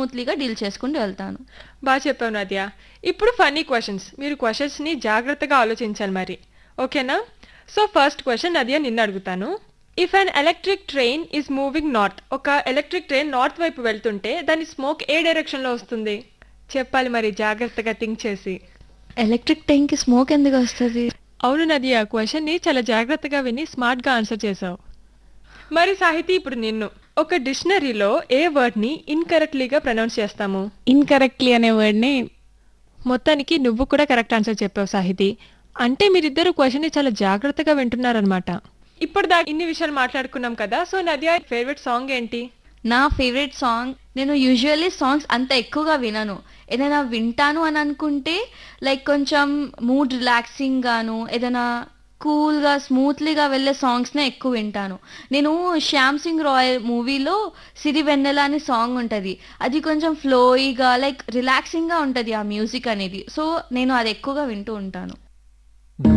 స్మూత్లీగా deal చేసుకుంటూ వెళ్తాను బాగా చెప్పావు నదియా ఇప్పుడు ఫన్నీ క్వశ్చన్స్ మీరు క్వశ్చన్స్ని జాగ్రత్తగా ఆలోచించాలి మరి ఓకేనా సో ఫస్ట్ క్వశ్చన్ నదియా నిన్ను అడుగుతాను if an electric train is moving north ఒక ఎలక్ట్రిక్ ట్రైన్ నార్త్ వైపు వెళ్తుంటే దాని స్మోక్ ఏ డైరెక్షన్లో వస్తుంది చెప్పాలి మరి జాగ్రత్తగా థింక్ చేసి ఎలక్ట్రిక్ ట్రైన్కి స్మోక్ ఎందుకు వస్తుంది అవును నదియా క్వశ్చన్ని చాలా జాగ్రత్తగా విని స్మార్ట్గా ఆన్సర్ చేసావు మరి సాహితీ ఇప్పుడు నిన్ను ఒక డిక్షనరీలో ఏ వర్డ్ని ఇన్కరెక్ట్లీగా ప్రొనౌన్స్ చేస్తాము ఇన్కరెక్ట్లీ అనే వర్డ్ని మొత్తానికి నువ్వు కూడా కరెక్ట్ ఆన్సర్ చెప్పావు సాహితి అంటే మీరిద్దరు క్వశ్చన్ని చాలా జాగ్రత్తగా వింటున్నారనమాట ఇప్పటిదాకా ఇన్ని విషయాలు మాట్లాడుకున్నాం కదా సో నదియా ఫేవరెట్ సాంగ్ ఏంటి నా ఫేవరెట్ సాంగ్ నేను యూజువల్లీ సాంగ్స్ అంత ఎక్కువగా వినను ఏదైనా వింటాను అని అనుకుంటే లైక్ కొంచెం మూడ్ రిలాక్సింగ్ గాను ఏదైనా కూల్గా స్మూత్లీగా వెళ్ళే సాంగ్స్నే ఎక్కువ వింటాను నేను శ్యామ్ సింగ్ రాయల్ మూవీలో సిరి వెన్నెల అనే సాంగ్ ఉంటుంది అది కొంచెం ఫ్లోయిగా లైక్ రిలాక్సింగ్గా ఉంటుంది ఆ మ్యూజిక్ అనేది సో నేను అది ఎక్కువగా వింటూ ఉంటాను